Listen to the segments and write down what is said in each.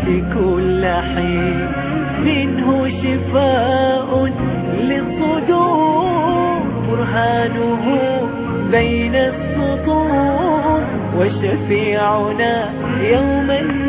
في كل حين منه شفاء للصدور برهانه بين السطور وشفيعنا يوم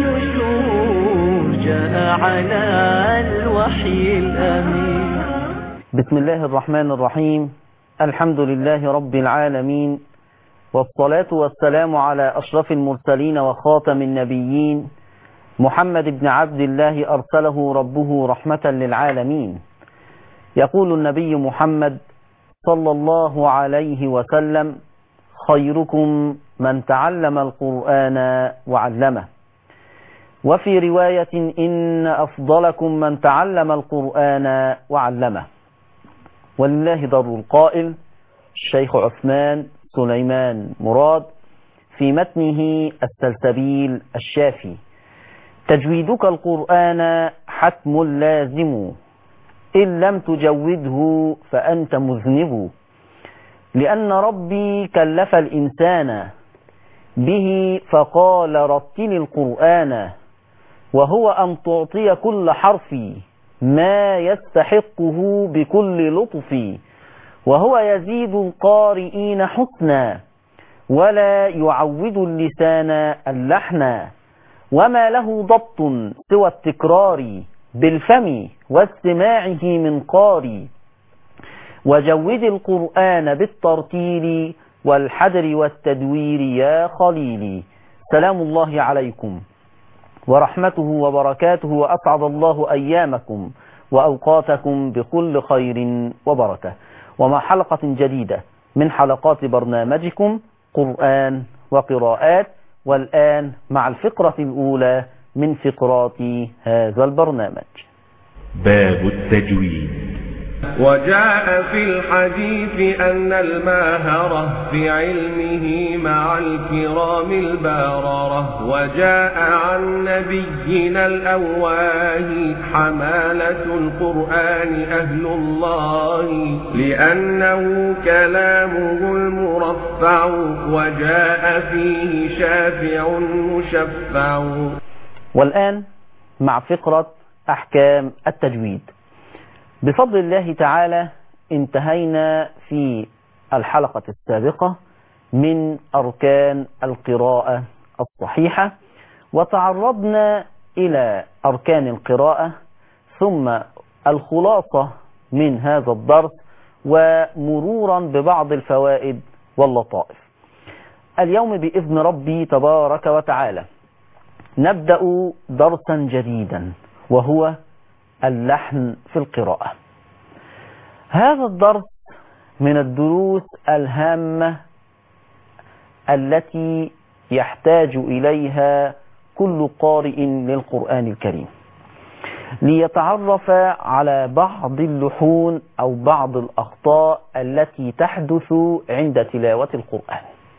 النشور جاء على الوحي الأمين بسم الله الرحمن الرحيم الحمد لله رب العالمين والصلاة والسلام على أشرف المرسلين وخاتم النبيين محمد بن عبد الله أرسله ربه رحمة للعالمين يقول النبي محمد صلى الله عليه وسلم خيركم من تعلم القرآن وعلمه وفي رواية إن أفضلكم من تعلم القرآن وعلمه ولله در القائل الشيخ عثمان سليمان مراد في متنه السلسبيل الشافي تجويدك القرآن حتم لازم إن لم تجوده فأنت مذنب لأن ربي كلف الإنسان به فقال رتل القرآن وهو أن تعطي كل حرف ما يستحقه بكل لطف وهو يزيد القارئين حسنا ولا يعود اللسان اللحنا وما له ضبط سوى التكرار بالفم واستماعه من قاري وجود القرآن بالترتيل والحدر والتدوير يا خليلي سلام الله عليكم ورحمته وبركاته وأسعد الله أيامكم وأوقاتكم بكل خير وبركة ومع حلقة جديدة من حلقات برنامجكم قرآن وقراءات والآن مع الفقرة الأولى من فقرات هذا البرنامج باب التجويد وجاء في الحديث أن الماهرة في علمه مع الكرام الباررة وجاء عن نبينا الأواه حمالة القرآن أهل الله لأنه كلامه المرفع وجاء فيه شافع مشفع والآن مع فقرة أحكام التجويد بفضل الله تعالى انتهينا في الحلقة السابقة من أركان القراءة الصحيحة وتعرضنا إلى أركان القراءة ثم الخلاصة من هذا الدرس ومرورا ببعض الفوائد واللطائف اليوم بإذن ربي تبارك وتعالى نبدأ درسا جديدا وهو اللحن في القراءة هذا الدرس من الدروس الهامة التي يحتاج إليها كل قارئ للقرآن الكريم ليتعرف على بعض اللحون أو بعض الأخطاء التي تحدث عند تلاوة القرآن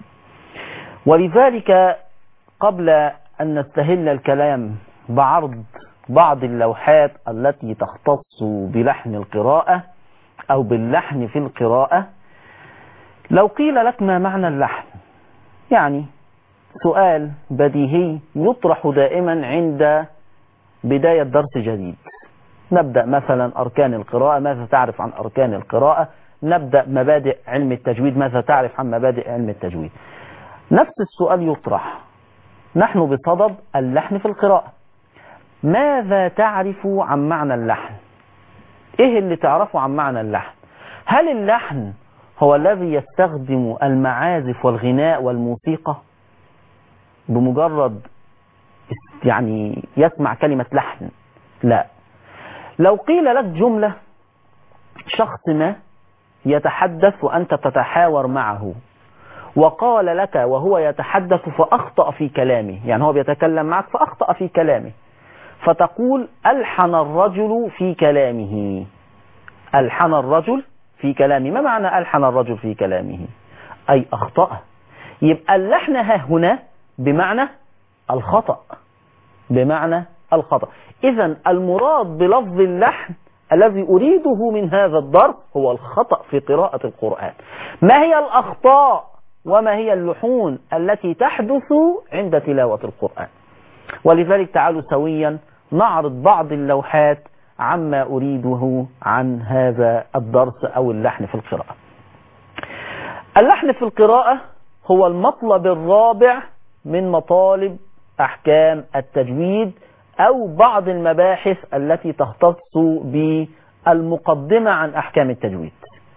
ولذلك قبل أن نستهل الكلام بعرض بعض اللوحات التي تختص بلحن القراءة أو باللحن في القراءة لو قيل لك ما معنى اللحن يعني سؤال بديهي يطرح دائما عند بداية درس جديد نبدأ مثلا أركان القراءة ماذا تعرف عن أركان القراءة نبدأ مبادئ علم التجويد ماذا تعرف عن مبادئ علم التجويد نفس السؤال يطرح نحن بصدد اللحن في القراءة ماذا تعرف عن معنى اللحن ايه اللي تعرفه عن معنى اللحن هل اللحن هو الذي يستخدم المعازف والغناء والموسيقى بمجرد يعني يسمع كلمة لحن لا لو قيل لك جملة شخص ما يتحدث وأنت تتحاور معه وقال لك وهو يتحدث فأخطأ في كلامه يعني هو بيتكلم معك فأخطأ في كلامه فتقول ألحن الرجل في كلامه ألحن الرجل في كلامه ما معنى ألحن الرجل في كلامه أي أخطأ يبقى اللحن ها هنا بمعنى الخطأ بمعنى الخطأ إذا المراد بلفظ اللحن الذي أريده من هذا الضرب هو الخطأ في قراءة القرآن ما هي الأخطاء وما هي اللحون التي تحدث عند تلاوة القرآن ولذلك تعالوا سويا نعرض بعض اللوحات عما أريده عن هذا الدرس أو اللحن في القراءة اللحن في القراءة هو المطلب الرابع من مطالب أحكام التجويد أو بعض المباحث التي تختص بالمقدمة عن أحكام التجويد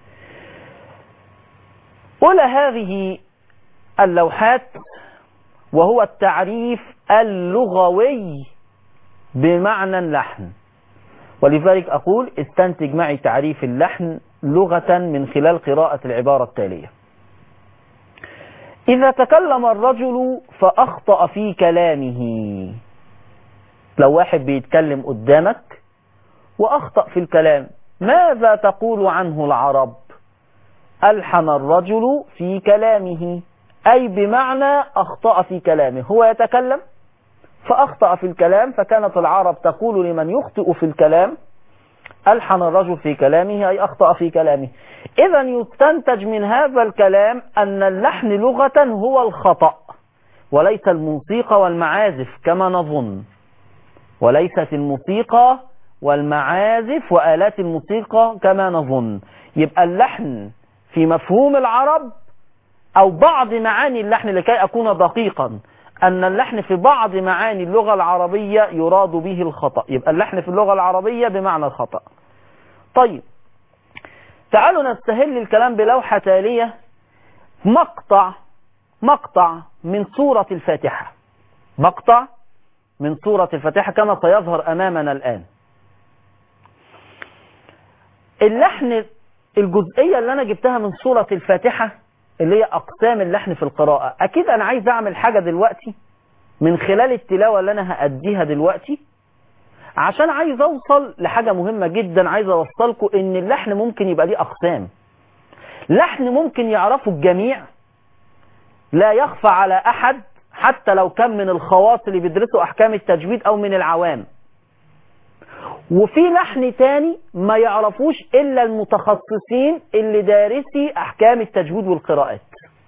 أولى هذه اللوحات وهو التعريف اللغوي بمعنى اللحن ولذلك أقول استنتج معي تعريف اللحن لغة من خلال قراءة العبارة التالية إذا تكلم الرجل فأخطأ في كلامه لو واحد بيتكلم قدامك وأخطأ في الكلام ماذا تقول عنه العرب ألحن الرجل في كلامه أي بمعنى أخطأ في كلامه هو يتكلم فأخطأ في الكلام فكانت العرب تقول لمن يخطئ في الكلام ألحن الرجل في كلامه أي أخطأ في كلامه إذا يستنتج من هذا الكلام أن اللحن لغة هو الخطأ وليس الموسيقى والمعازف كما نظن وليست الموسيقى والمعازف وآلات الموسيقى كما نظن يبقى اللحن في مفهوم العرب أو بعض معاني اللحن لكي أكون دقيقا أن اللحن في بعض معاني اللغة العربية يراد به الخطأ يبقى اللحن في اللغة العربية بمعنى الخطأ طيب تعالوا نستهل الكلام بلوحة تالية مقطع مقطع من سورة الفاتحة مقطع من سورة الفاتحة كما سيظهر أمامنا الآن اللحن الجزئية اللي أنا جبتها من سورة الفاتحة اللي هي أقسام اللحن في القراءة أكيد أنا عايز أعمل حاجة دلوقتي من خلال التلاوة اللي أنا هأديها دلوقتي عشان عايز أوصل لحاجة مهمة جدا عايز أوصلكم إن اللحن ممكن يبقى ليه أقسام لحن ممكن يعرفه الجميع لا يخفى على أحد حتى لو كان من الخواص اللي بيدرسوا أحكام التجويد أو من العوام وفي لحن تاني ما يعرفوش إلا المتخصصين اللي دارسي أحكام التجويد والقراءات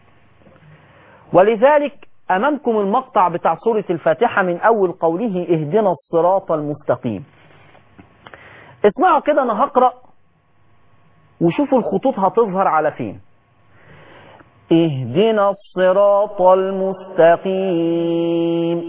ولذلك أمامكم المقطع بتاع سورة الفاتحة من أول قوله اهدنا الصراط المستقيم اسمعوا كده أنا هقرأ وشوفوا الخطوط هتظهر على فين اهدنا الصراط المستقيم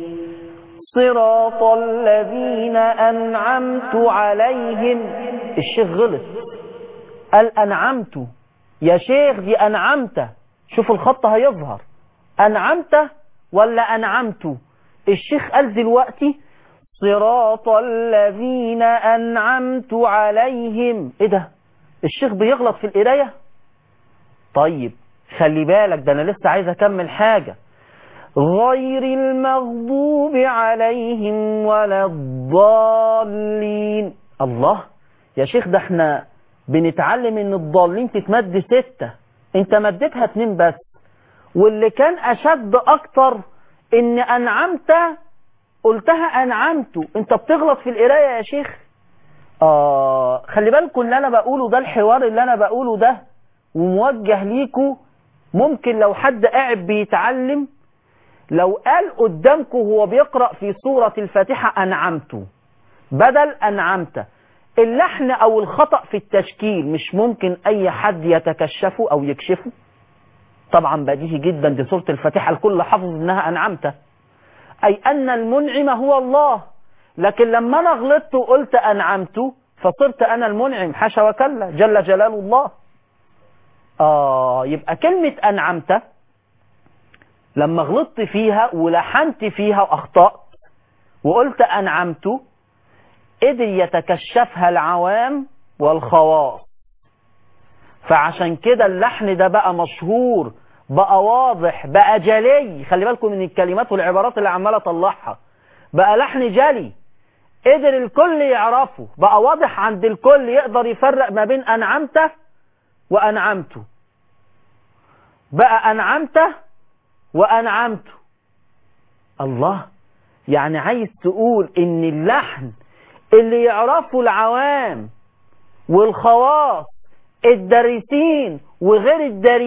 صراط الذين أنعمت عليهم الشيخ غلط قال أنعمت يا شيخ دي أنعمت شوف الخط هيظهر أنعمت ولا أنعمت الشيخ قال دلوقتي صراط الذين أنعمت عليهم إيه ده الشيخ بيغلط في القراية طيب خلي بالك ده أنا لسه عايز أكمل حاجة غير المغضوب عليهم ولا الضالين الله يا شيخ ده احنا بنتعلم ان الضالين تتمد ستة انت مدتها اتنين بس واللي كان اشد اكتر ان انعمت قلتها انعمت انت بتغلط في القراية يا شيخ اه خلي بالكم اللي انا بقوله ده الحوار اللي انا بقوله ده وموجه ليكوا ممكن لو حد قاعد بيتعلم لو قال قدامكم هو بيقرأ في سورة الفاتحة أنعمت بدل أنعمت اللحن أو الخطأ في التشكيل مش ممكن أي حد يتكشفه أو يكشفه طبعا بديهي جدا دي سورة الفاتحة الكل حافظ إنها أنعمت أي أن المنعم هو الله لكن لما أنا غلطت وقلت أنعمت فصرت أنا المنعم حاشا وكلا جل جلال الله آه يبقى كلمة أنعمت لما غلطت فيها ولحنت فيها وأخطأت وقلت أنعمت قدر يتكشفها العوام والخواص فعشان كده اللحن ده بقى مشهور بقى واضح بقى جلي خلي بالكم من الكلمات والعبارات اللي عمالة اطلعها بقى لحن جلي قدر الكل يعرفه بقى واضح عند الكل يقدر يفرق ما بين أنعمته وأنعمته بقى أنعمته وأنعمته الله يعني عايز تقول ان اللحن اللي يعرفه العوام والخواص الدارسين وغير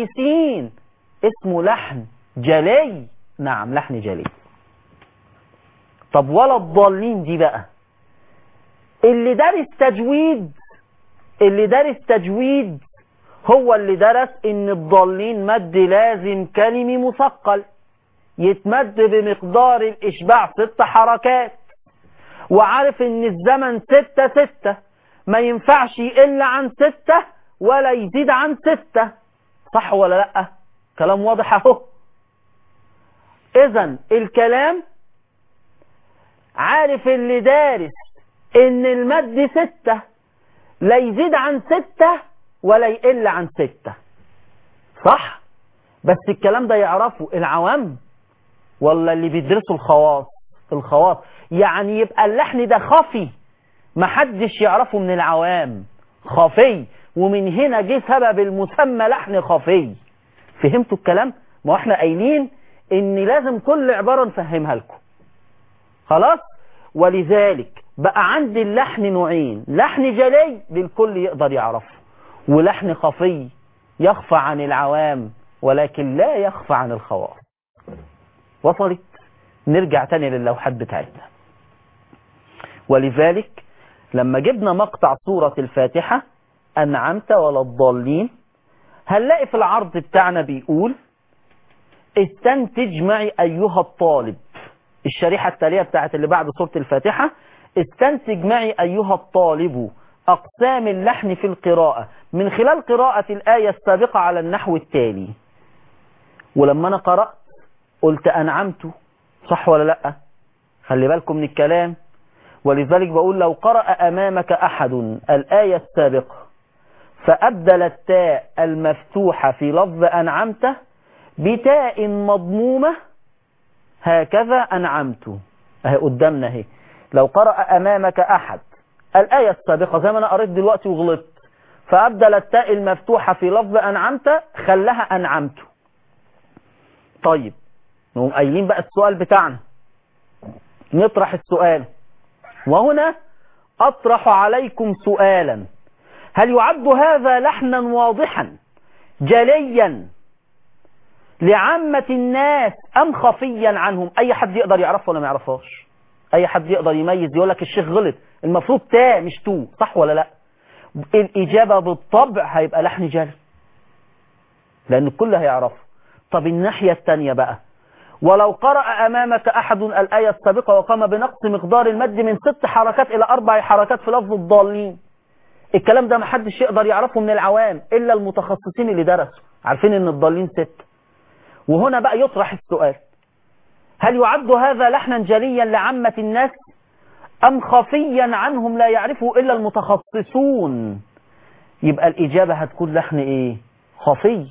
الدارسين اسمه لحن جلي نعم لحن جلي طب ولا الضالين دي بقى اللي دارس تجويد اللي دارس تجويد هو اللي درس ان الضالين مد لازم كلمي مثقل يتمد بمقدار الاشباع ست حركات وعارف ان الزمن ستة ستة ما ينفعش يقل عن ستة ولا يزيد عن ستة صح ولا لا كلام واضح اهو اذا الكلام عارف اللي دارس ان المد ستة لا يزيد عن ستة ولا يقل عن ستة صح بس الكلام ده يعرفه العوام ولا اللي بيدرسوا الخواص الخواص يعني يبقى اللحن ده خفي محدش يعرفه من العوام خفي ومن هنا جه سبب المسمى لحن خفي فهمتوا الكلام ما احنا قايلين ان لازم كل عبارة نفهمها لكم خلاص ولذلك بقى عندي اللحن نوعين لحن جلي للكل يقدر يعرفه ولحن خفي يخفى عن العوام ولكن لا يخفى عن الخواص وصلت نرجع تاني للوحات بتاعتنا ولذلك لما جبنا مقطع سورة الفاتحة أنعمت ولا الضالين هنلاقي في العرض بتاعنا بيقول استنتج معي أيها الطالب الشريحة التالية بتاعت اللي بعد سورة الفاتحة استنتج معي أيها الطالب أقسام اللحن في القراءة من خلال قراءة الآية السابقة على النحو التالي ولما أنا قرأت قلت أنعمت صح ولا لأ خلي بالكم من الكلام ولذلك بقول لو قرأ أمامك أحد الآية السابقة فأبدل التاء المفتوحة في لفظ أنعمت بتاء مضمومة هكذا أنعمت اهي قدامنا اهي لو قرأ أمامك أحد الآية السابقة زي ما أنا قريت دلوقتي وغلطت فأبدل التاء المفتوحة في لفظ أنعمت خلاها أنعمت طيب نقوم قايلين بقى السؤال بتاعنا نطرح السؤال وهنا أطرح عليكم سؤالا هل يعد هذا لحنا واضحا جليا لعامة الناس أم خفيا عنهم أي حد يقدر يعرفه ولا ما يعرفهاش أي حد يقدر يميز يقول لك الشيخ غلط المفروض تا مش تو صح ولا لا الإجابة بالطبع هيبقى لحن جلي لأن الكل هيعرفه طب الناحية التانية بقى ولو قرأ أمامك أحد الآية السابقة وقام بنقص مقدار المد من ست حركات إلى أربع حركات في لفظ الضالين الكلام ده محدش يقدر يعرفه من العوام إلا المتخصصين اللي درسوا عارفين إن الضالين ست وهنا بقى يطرح السؤال هل يعد هذا لحنا جليا لعامة الناس أم خفيا عنهم لا يعرفه إلا المتخصصون يبقى الإجابة هتكون لحن إيه خفي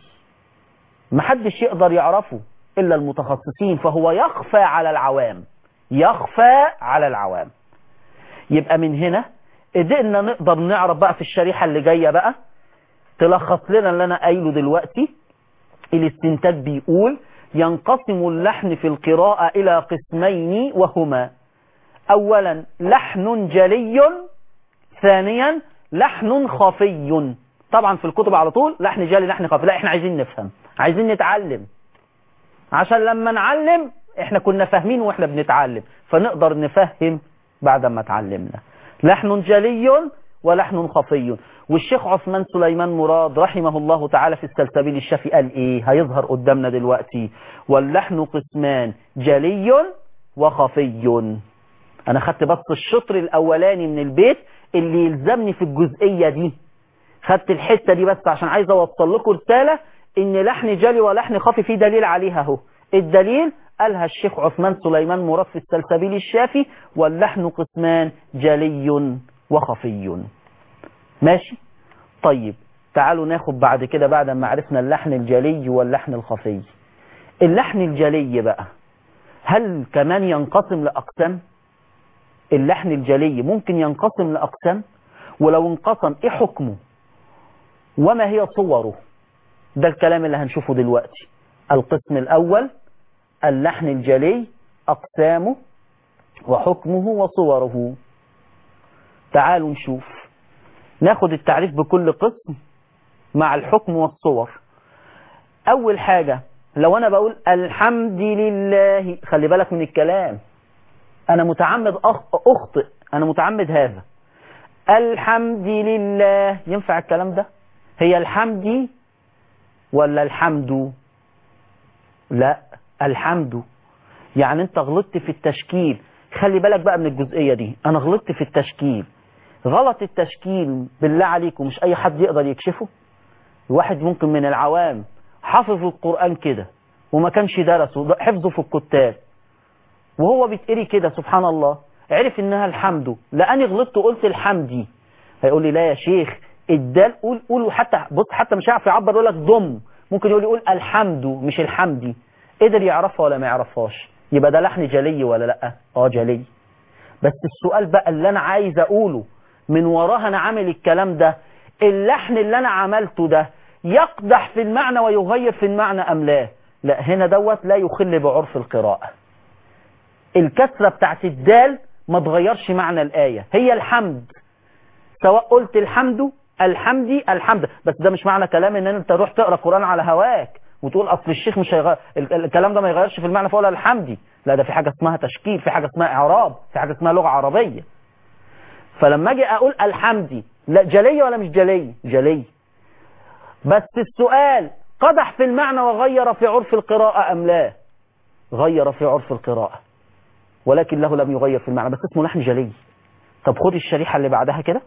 محدش يقدر يعرفه إلا المتخصصين فهو يخفى على العوام يخفى على العوام يبقى من هنا قدرنا نقدر نعرف بقى في الشريحة اللي جاية بقى تلخص لنا اللي أنا قايله دلوقتي الاستنتاج بيقول ينقسم اللحن في القراءة إلى قسمين وهما أولا لحن جلي ثانيا لحن خفي طبعا في الكتب على طول لحن جلي لحن خفي لا احنا عايزين نفهم عايزين نتعلم عشان لما نعلم احنا كنا فاهمين واحنا بنتعلم فنقدر نفهم بعد ما اتعلمنا لحن جلي ولحن خفي والشيخ عثمان سليمان مراد رحمه الله تعالى في السلسبيل الشافي قال ايه هيظهر قدامنا دلوقتي واللحن قسمان جلي وخفي انا خدت بس الشطر الاولاني من البيت اللي يلزمني في الجزئية دي خدت الحتة دي بس عشان عايز اوصل لكم رسالة ان لحن جلي ولحن خفي في دليل عليها اهو الدليل قالها الشيخ عثمان سليمان مراد في السلسبيل الشافي واللحن قسمان جلي وخفي ماشي طيب تعالوا ناخد بعد كده بعد ما عرفنا اللحن الجلي واللحن الخفي اللحن الجلي بقى هل كمان ينقسم لأقسام اللحن الجلي ممكن ينقسم لأقسام ولو انقسم ايه حكمه وما هي صوره ده الكلام اللي هنشوفه دلوقتي القسم الأول اللحن الجلي أقسامه وحكمه وصوره تعالوا نشوف ناخد التعريف بكل قسم مع الحكم والصور أول حاجة لو أنا بقول الحمد لله خلي بالك من الكلام أنا متعمد أخ- أخطئ أنا متعمد هذا الحمد لله ينفع الكلام ده هي الحمد ولا الحمد لا الحمد يعني انت غلطت في التشكيل خلي بالك بقى من الجزئية دي انا غلطت في التشكيل غلط التشكيل بالله عليكم مش اي حد يقدر يكشفه واحد ممكن من العوام حافظ القرآن كده وما كانش درسه حفظه في الكتاب وهو بيتقري كده سبحان الله عرف انها الحمد لاني غلطت وقلت الحمدي هيقول لي لا يا شيخ الدال قول قول حتى بص حتى مش هيعرف يعبر يقول لك ضم ممكن يقول يقول الحمد مش الحمدي قدر يعرفها ولا ما يعرفهاش يبقى ده لحن جلي ولا لا اه جلي بس السؤال بقى اللي انا عايز اقوله من وراها انا عامل الكلام ده اللحن اللي انا عملته ده يقدح في المعنى ويغير في المعنى ام لا لا هنا دوت لا يخل بعرف القراءة الكسرة بتاعت الدال ما تغيرش معنى الآية هي الحمد سواء قلت الحمد الحمدي الحمد بس ده مش معنى كلام ان انت تروح تقرا قرآن على هواك وتقول اصل الشيخ مش هيغير ال- ال- الكلام ده ما يغيرش في المعنى فقول الحمدي لا ده في حاجة اسمها تشكيل في حاجة اسمها اعراب في حاجة اسمها لغة عربية فلما اجي اقول الحمدي لا جلي ولا مش جلي جلي بس السؤال قدح في المعنى وغير في عرف القراءة ام لا غير في عرف القراءة ولكن له لم يغير في المعنى بس اسمه لحن جلي طب خد الشريحة اللي بعدها كده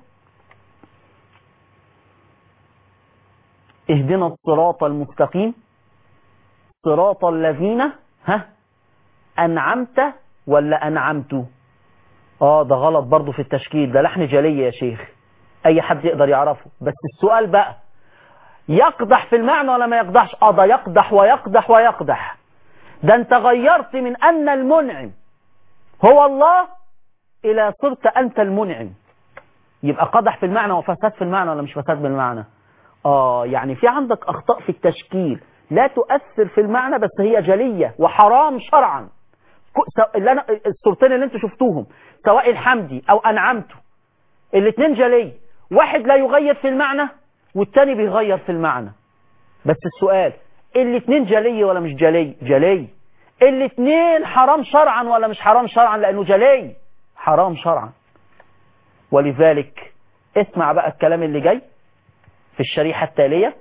اهدنا الصراط المستقيم صراط الذين ها أنعمت ولا أنعمت اه ده غلط برضو في التشكيل ده لحن جلي يا شيخ أي حد يقدر يعرفه بس السؤال بقى يقدح في المعنى ولا ما يقدحش اه ده يقدح ويقدح ويقدح ده انت غيرت من أن المنعم هو الله إلى صرت أنت المنعم يبقى قدح في المعنى وفساد في المعنى ولا مش فساد بالمعنى آه يعني في عندك أخطاء في التشكيل لا تؤثر في المعنى بس هي جلية وحرام شرعا ك- سو- اللي أنا الصورتين اللي انتوا شفتوهم سواء الحمدي أو أنعمته الاثنين جلي واحد لا يغير في المعنى والتاني بيغير في المعنى بس السؤال الاثنين جلي ولا مش جلي جلي الاثنين حرام شرعا ولا مش حرام شرعا لأنه جلي حرام شرعا ولذلك اسمع بقى الكلام اللي جاي في الشريحة التالية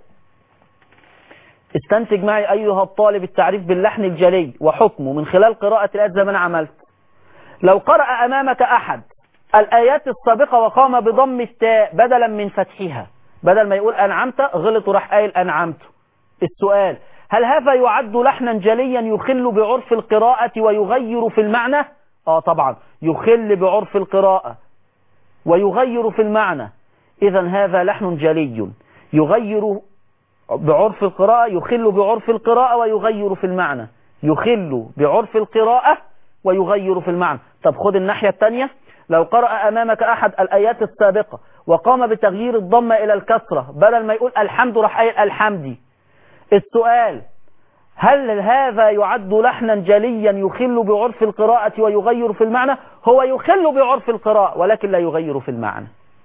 استنتج معي أيها الطالب التعريف باللحن الجلي وحكمه من خلال قراءة الآيات زي ما أنا عملت لو قرأ أمامك أحد الآيات السابقة وقام بضم التاء بدلا من فتحها بدل ما يقول أنعمت غلط وراح قايل أنعمت السؤال هل هذا يعد لحنا جليا يخل بعرف القراءة ويغير في المعنى آه طبعا يخل بعرف القراءة ويغير في المعنى إذا هذا لحن جلي يغير بعرف القراءة يخل بعرف القراءة ويغير في المعنى يخل بعرف القراءة ويغير في المعنى طب خد الناحية الثانية لو قرأ أمامك أحد الآيات السابقة وقام بتغيير الضمة إلى الكسرة بدل ما يقول الحمد راح قايل الحمدي السؤال هل هذا يعد لحنا جليا يخل بعرف القراءة ويغير في المعنى هو يخل بعرف القراءة ولكن لا يغير في المعنى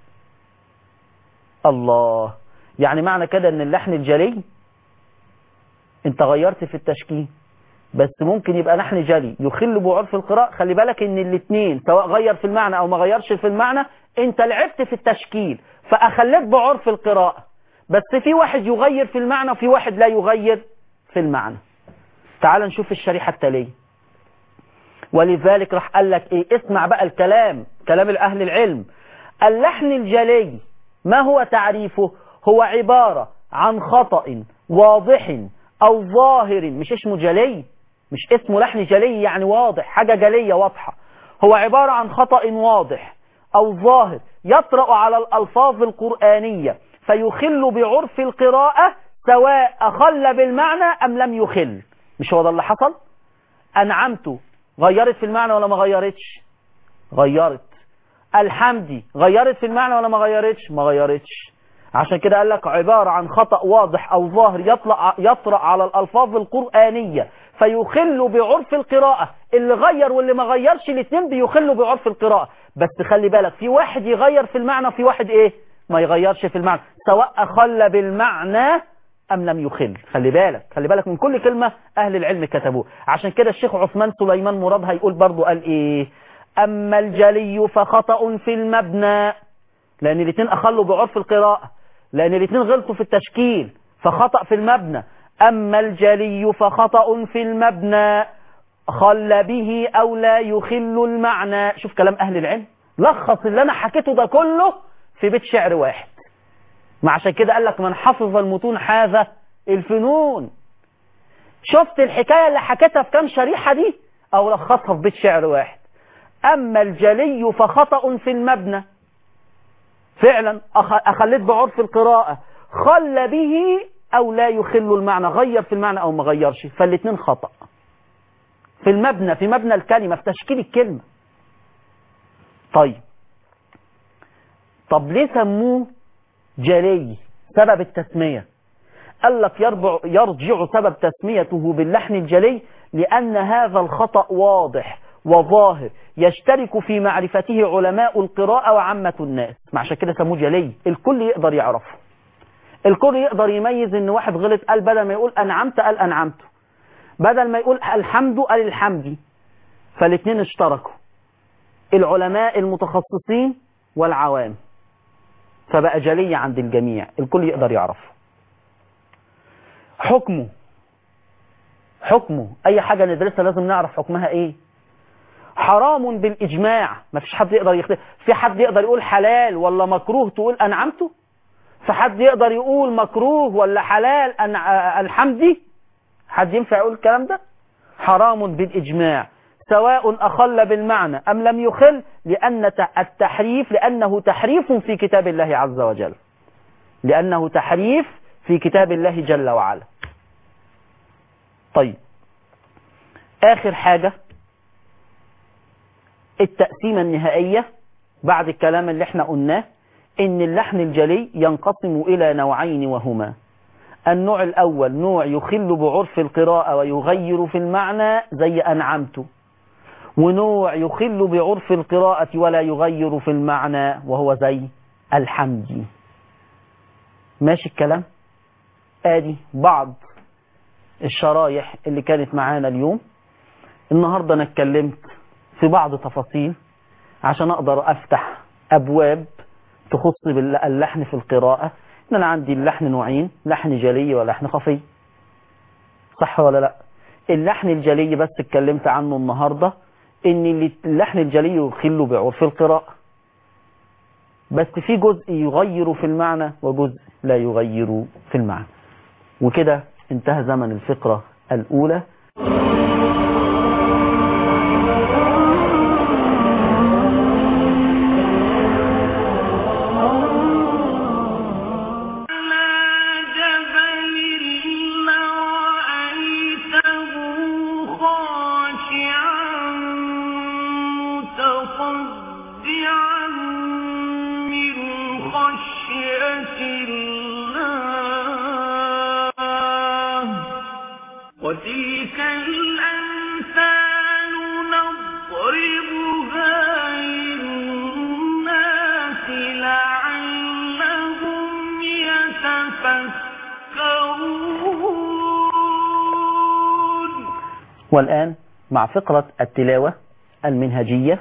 الله يعني معنى كده ان اللحن الجلي انت غيرت في التشكيل بس ممكن يبقى لحن جلي يخل بعرف القراءة خلي بالك ان الاثنين سواء غير في المعنى او ما غيرش في المعنى انت لعبت في التشكيل فاخليت بعرف القراءة بس في واحد يغير في المعنى وفي واحد لا يغير في المعنى تعال نشوف الشريحة التالية ولذلك راح قال لك ايه اسمع بقى الكلام كلام الاهل العلم اللحن الجلي ما هو تعريفه هو عبارة عن خطأ واضح او ظاهر مش اسمه جلي مش اسمه لحن جلي يعني واضح حاجة جلية واضحة هو عبارة عن خطأ واضح او ظاهر يطرأ على الالفاظ القرآنية فيخل بعرف القراءة سواء أخل بالمعنى أم لم يخل مش هو ده اللي حصل أنعمت غيرت في المعنى ولا ما غيرتش غيرت الحمدي غيرت في المعنى ولا ما غيرتش ما غيرتش عشان كده قال لك عبارة عن خطأ واضح أو ظاهر يطلع يطرأ على الألفاظ القرآنية فيخل بعرف القراءة اللي غير واللي ما غيرش الاثنين بيخلوا بعرف القراءة بس خلي بالك في واحد يغير في المعنى وفي واحد ايه ما يغيرش في المعنى سواء أخل بالمعنى أم لم يخل خلي بالك خلي بالك من كل كلمة أهل العلم كتبوه عشان كده الشيخ عثمان سليمان مراد هيقول برضو قال إيه أما الجلي فخطأ في المبنى لأن الاثنين أخلوا بعرف القراءة لأن الاثنين غلطوا في التشكيل فخطأ في المبنى أما الجلي فخطأ في المبنى خل به أو لا يخل المعنى شوف كلام أهل العلم لخص اللي أنا حكيته ده كله في بيت شعر واحد ما عشان كده قال لك من حفظ المتون حاذا الفنون شفت الحكاية اللي حكيتها في كام شريحة دي أو لخصها في بيت شعر واحد أما الجلي فخطأ في المبنى فعلا أخليت بعرف القراءة خل به أو لا يخل المعنى غير في المعنى أو ما غيرش فالاثنين خطأ في المبنى في مبنى الكلمة في تشكيل الكلمة طيب طب ليه سموه جلي سبب التسمية قال لك يرجع, يرجع سبب تسميته باللحن الجلي لأن هذا الخطأ واضح وظاهر يشترك في معرفته علماء القراءة وعامة الناس عشان كده سموه جلي الكل يقدر يعرفه الكل يقدر يميز ان واحد غلط قال بدل ما يقول انعمت قال انعمت بدل ما يقول الحمد قال الحمدي فالاثنين اشتركوا العلماء المتخصصين والعوام فبقى جلي عند الجميع الكل يقدر يعرفه حكمه حكمه اي حاجة ندرسها لازم نعرف حكمها ايه حرام بالاجماع ما فيش حد يقدر يختلف في حد يقدر يقول حلال ولا مكروه تقول انعمته في حد يقدر يقول مكروه ولا حلال أن الحمدي حد ينفع يقول الكلام ده حرام بالاجماع سواء أخل بالمعنى أم لم يخل لأن التحريف لأنه تحريف في كتاب الله عز وجل لأنه تحريف في كتاب الله جل وعلا طيب آخر حاجة التقسيمة النهائية بعد الكلام اللي احنا قلناه ان اللحن الجلي ينقسم الى نوعين وهما النوع الاول نوع يخل بعرف القراءة ويغير في المعنى زي انعمت ونوع يخل بعرف القراءة ولا يغير في المعنى وهو زي الحمد ماشي الكلام ادي بعض الشرايح اللي كانت معانا اليوم النهاردة انا اتكلمت في بعض تفاصيل عشان اقدر افتح ابواب تخص باللحن في القراءة ان انا عندي اللحن نوعين لحن جلي ولحن خفي صح ولا لا اللحن الجلي بس اتكلمت عنه النهاردة ان اللحن الجلي يخل بعرف القراءة بس في جزء يغير في المعنى وجزء لا يغير في المعنى وكده انتهى زمن الفقرة الأولى وتلك الأمثال نضربها للناس لعلهم يتفكرون والآن مع فقرة التلاوة المنهجية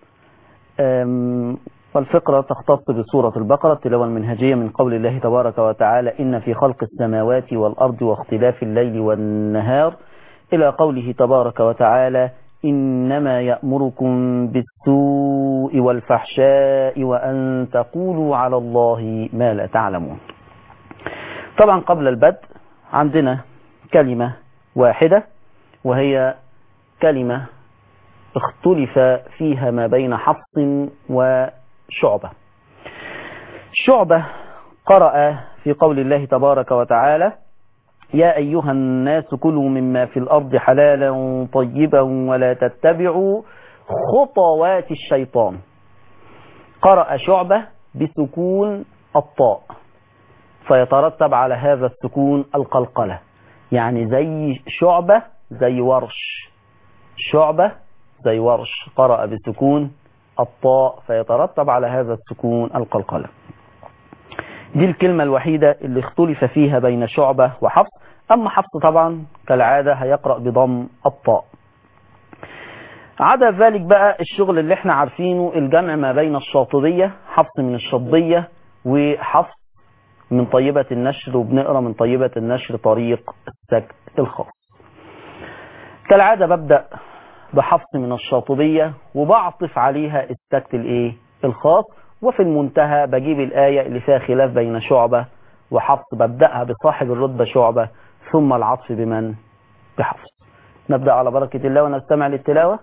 والفقرة تختص بسورة البقرة التلاوة المنهجية من قول الله تبارك وتعالى إن في خلق السماوات والأرض واختلاف الليل والنهار إلى قوله تبارك وتعالى إنما يأمركم بالسوء والفحشاء وأن تقولوا على الله ما لا تعلمون طبعا قبل البدء عندنا كلمة واحدة وهي كلمة اختلف فيها ما بين حفص وشعبة شعبة قرأ في قول الله تبارك وتعالى يا أيها الناس كلوا مما في الأرض حلالا طيبا ولا تتبعوا خطوات الشيطان قرأ شعبة بسكون الطاء فيترتب على هذا السكون القلقلة يعني زي شعبة زي ورش شعبة زي ورش قرأ بسكون الطاء فيترتب على هذا السكون القلقلة دي الكلمة الوحيدة اللي اختلف فيها بين شعبة وحفص أما حفص طبعا كالعادة هيقرأ بضم الطاء عدا ذلك بقى الشغل اللي احنا عارفينه الجمع ما بين الشاطبية حفص من الشطبية وحفص من طيبة النشر وبنقرا من طيبة النشر طريق السكت الخاص كالعادة ببدأ بحفص من الشاطبية وبعطف عليها السكت الايه الخاص وفي المنتهى بجيب الآية اللي فيها خلاف بين شعبة وحفص ببدأها بصاحب الرتبة شعبة ثم العطف بمن بحفص نبدأ على بركة الله ونستمع للتلاوة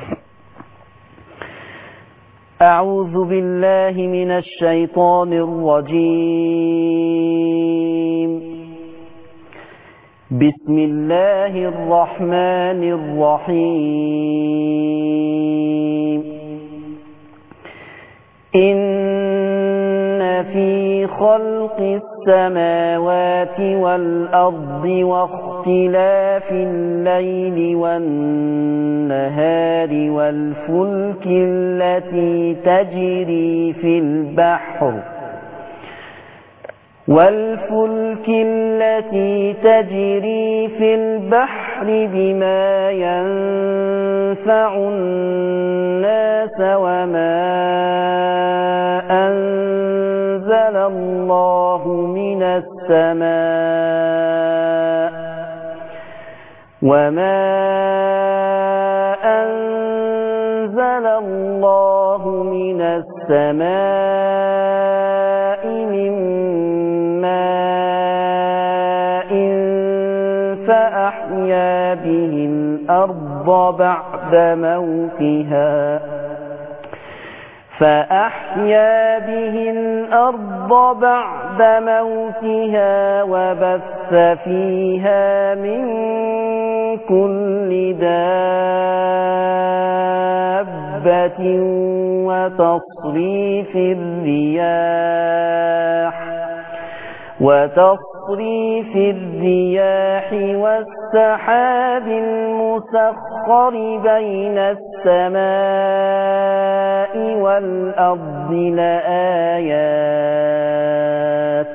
أعوذ بالله من الشيطان الرجيم بسم الله الرحمن الرحيم إن في خلق السماوات والأرض واختلاف الليل والنهار والفلك التي تجري في البحر والفلك التي تجري في البحر بما ينفع الناس وما أنزل الله من السماء وما أنزل الله من السماء من ماء فأحيا به الأرض بعد موتها فأحيا به الأرض بعد موتها وبث فيها من كل دابة وتصريف الرياح وتصريف الرياح والسحاب المسخر بين السماء والأرض لآيات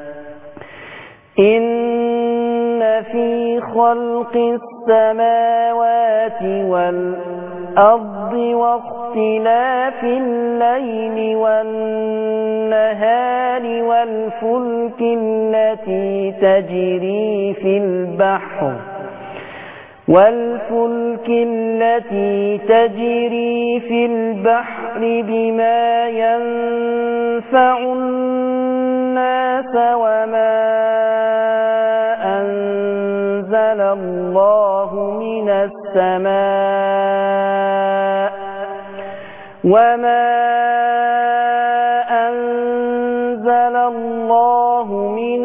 إن في خلق السماوات والأرض واختلاف الليل والنهار والفلك التي تجري في البحر والفلك التي تجري في البحر بما ينفع الناس وما أنزل الله من السماء وما أنزل الله من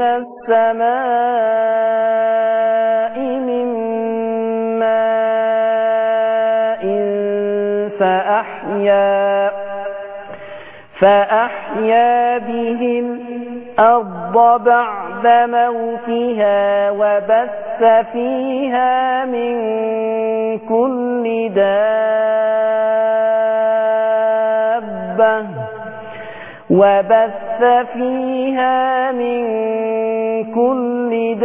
السماء من ماء فأحيا فأحيا به الأرض بعد موتها وبث فيها من كل دابة وبث فيها من كل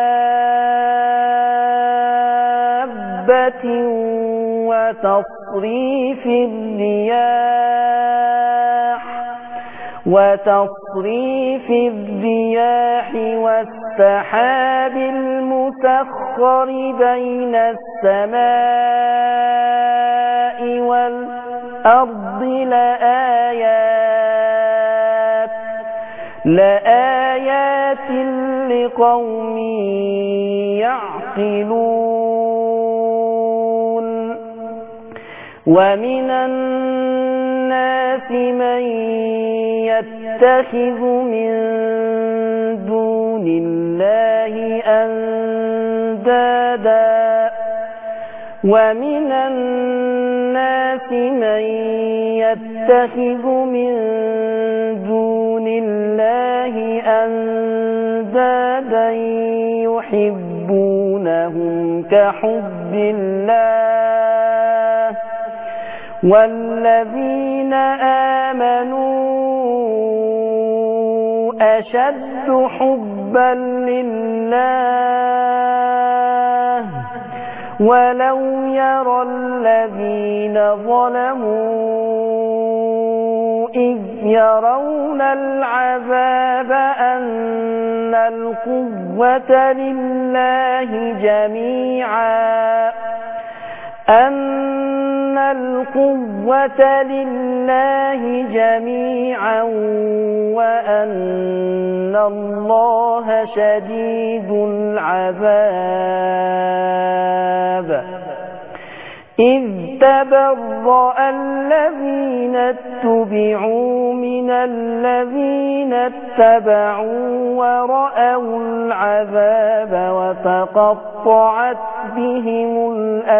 دابة وتصريف الرياح وتصريف الرياح والسحاب المسخر بين السماء والأرض لآيات لآيات لقوم يعقلون ومن الناس من يتخذ من دون الله أندادا ومن الناس من يتخذ من دون الله أندادا يحبونهم كحب الله والذين آمنوا أشد حبا لله ولو يرى الذين ظلموا إذ يرون العذاب أن القوة لله جميعا أن القوة لله جميعا وأن الله شديد العذاب إذ تبرأ الذين اتبعوا من الذين اتبعوا ورأوا العذاب وتقطعت بهم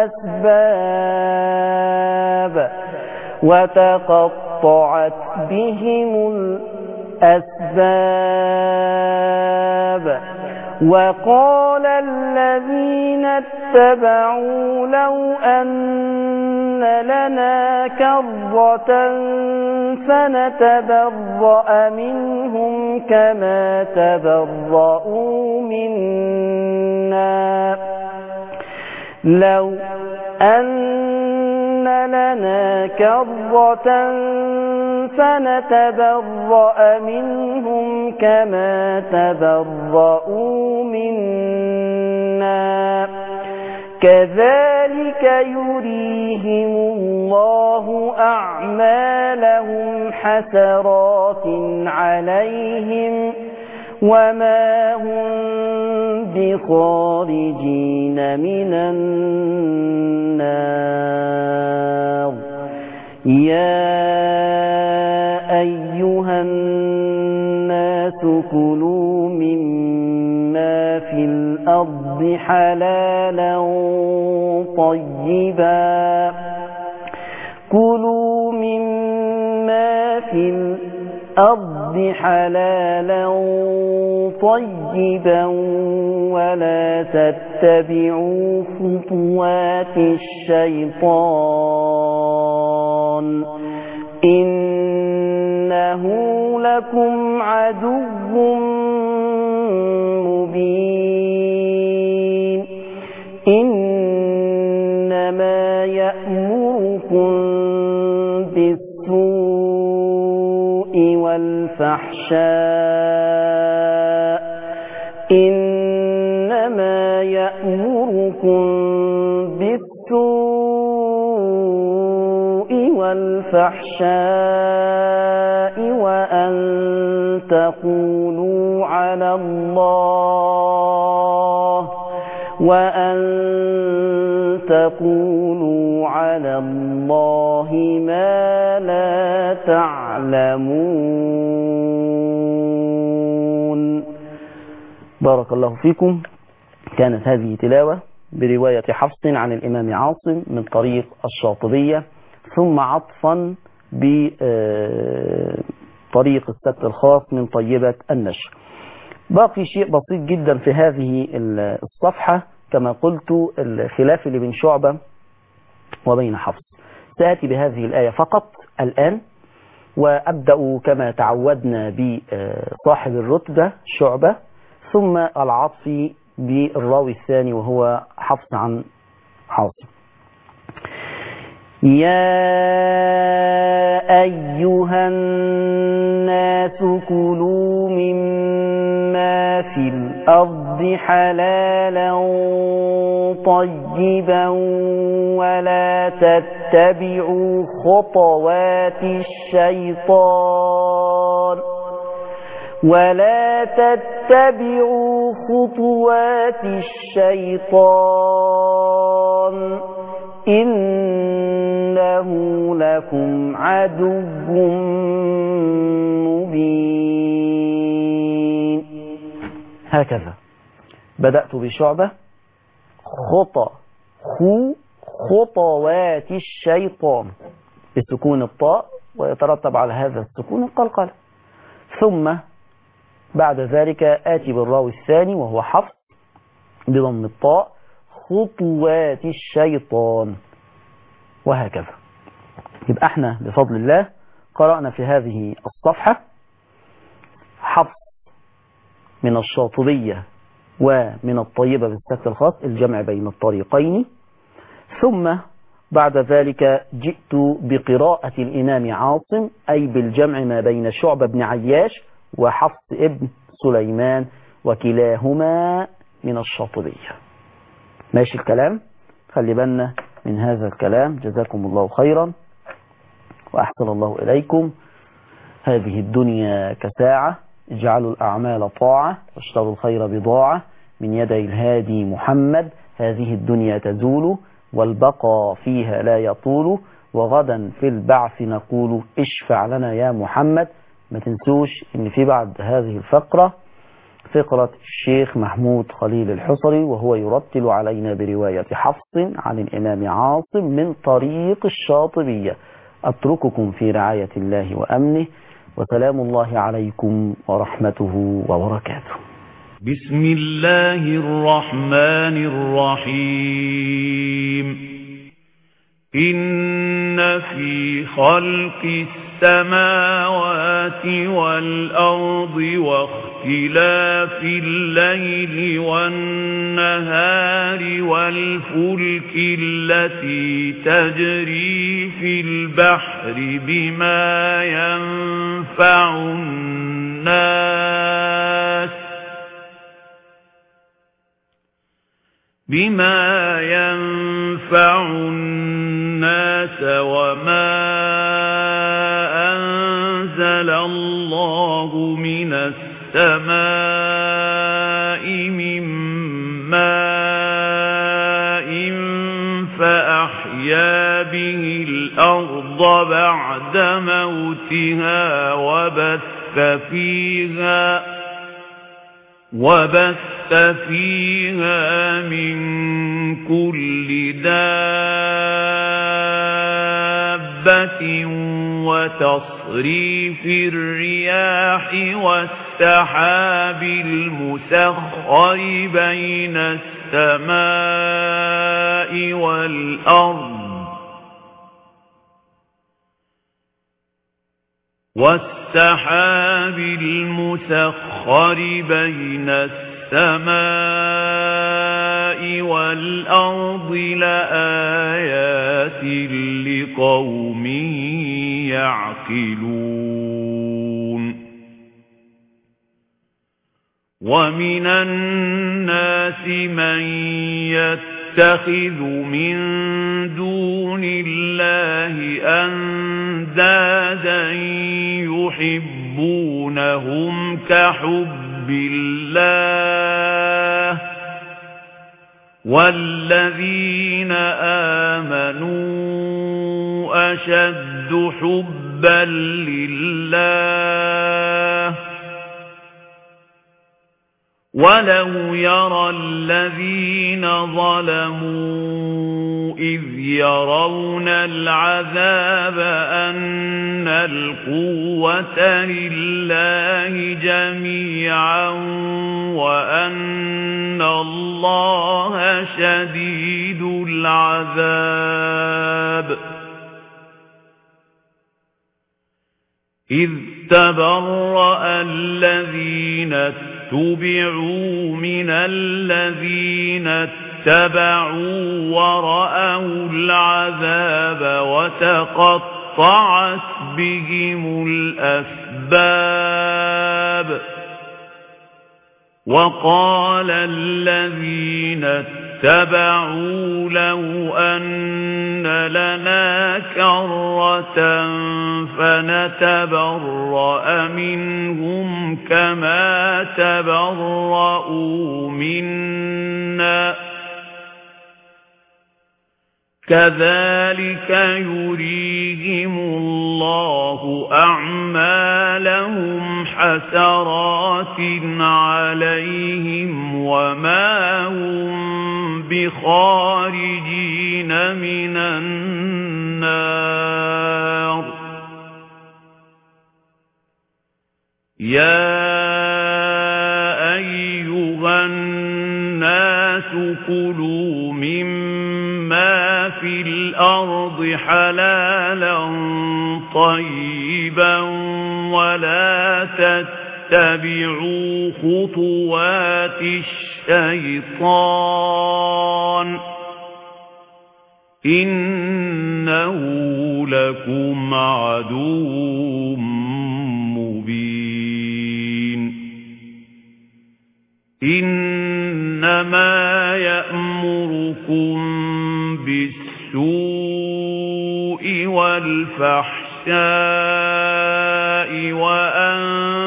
الأسباب وتقطعت بهم الأسباب وقال الذين اتبعوا لو أن لنا كرة فنتبرأ منهم كما تبرأوا منا لو أن لنا كرة فنتبرأ منهم كما تبرأوا منا كذلك يريهم الله أعمالهم حسرات عليهم وما هم بخارجين من النار يا أيها الناس كلوا مما في الأرض حلالا طيبا كلوا مما في الأرض حلالا طيبا ولا تتبعوا خطوات الشيطان إنه لكم عدو مبين إنما يأمركم بالسوء والفحشاء إنما يأمركم بالسوء والفحشاء وأن تقولوا على الله وأن تقولوا على الله ما لا تعلمون بارك الله فيكم كانت هذه تلاوة برواية حفص عن الإمام عاصم من طريق الشاطبية ثم عطفا بطريق السبت الخاص من طيبة النشر باقي شيء بسيط جدا في هذه الصفحة كما قلت الخلاف اللي بين شعبة وبين حفص سآتي بهذه الآية فقط الآن وأبدأ كما تعودنا بصاحب الرتبة شعبة ثم العطف بالراوي الثاني وهو حفص عن عاصم يا أيها الناس كلوا مما في الأرض حلالا طيبا ولا تتبعوا خطوات الشيطان ولا تتبعوا خطوات الشيطان إنه لكم عدو مبين هكذا بدأت بشعبة خطى خو خطوات الشيطان بسكون الطاء ويترتب على هذا السكون القلقلة ثم بعد ذلك آتي بالراوي الثاني وهو حفص بضم الطاء خطوات الشيطان وهكذا يبقى احنا بفضل الله قرأنا في هذه الصفحة حفص من الشاطبية ومن الطيبة بالسكت الخاص الجمع بين الطريقين ثم بعد ذلك جئت بقراءة الإمام عاصم أي بالجمع ما بين شعب بن عياش وحفص ابن سليمان وكلاهما من الشاطبية ماشي الكلام خلي بالنا من هذا الكلام جزاكم الله خيرا وأحسن الله إليكم هذه الدنيا كساعة اجعلوا الأعمال طاعة واشتروا الخير بضاعة من يدي الهادي محمد هذه الدنيا تزول والبقى فيها لا يطول وغدا في البعث نقول اشفع لنا يا محمد ما تنسوش ان في بعد هذه الفقرة فقرة الشيخ محمود خليل الحصري وهو يرتل علينا برواية حفص عن الإمام عاصم من طريق الشاطبية أترككم في رعاية الله وأمنه وسلام الله عليكم ورحمته وبركاته بسم الله الرحمن الرحيم إن في خلق السماوات والأرض واختلاف الليل والنهار والفلك التي تجري في البحر بما ينفع الناس بما ينفع الناس وما أنزل الله من السماء من ماء فأحيا به الأرض بعد موتها وبث فيها وبث فيها من كل دابة وتصريف الرياح والسحاب المسخر بين السماء والأرض والسحاب المسخر بين السماء والأرض لآيات لقوم يعقلون ومن الناس من يتخذ من دون الله أندادا يحبونهم كحب الله والذين آمنوا أشد حبا لله ولو يرى الذين ظلموا إذ يرون العذاب أن القوة لله جميعا وأن الله شديد العذاب إذ تبرأ الذين اتبعوا من الذين اتبعوا ورأوا العذاب وتقطعت بهم الأسباب وقال الذين اتبعوا لو أن لنا كرة فنتبرأ منهم كما تبرؤوا منا كذلك يريهم الله أعمالهم حسرات عليهم وما هم بخارجين من النار يا أيها الناس كلوا مما في الأرض حلالا طيبا ولا تتبعوا خطوات الشيطان إِنَّهُ لَكُمْ عَدُوٌّ مُّبِينٌ إِنَّمَا يَأْمُرُكُم بِالسُّوءِ وَالْفَحْشَاءِ وَأَن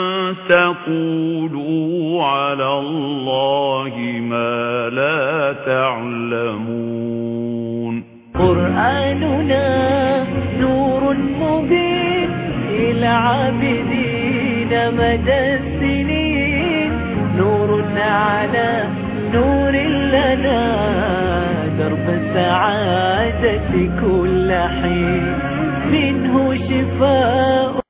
تَقُولُوا عَلَى اللَّهِ مَا لَا تَعْلَمُونَ قرآننا نور مبين إلى عابدين مدى السنين نور على نور لنا درب السعادة كل حين منه شفاء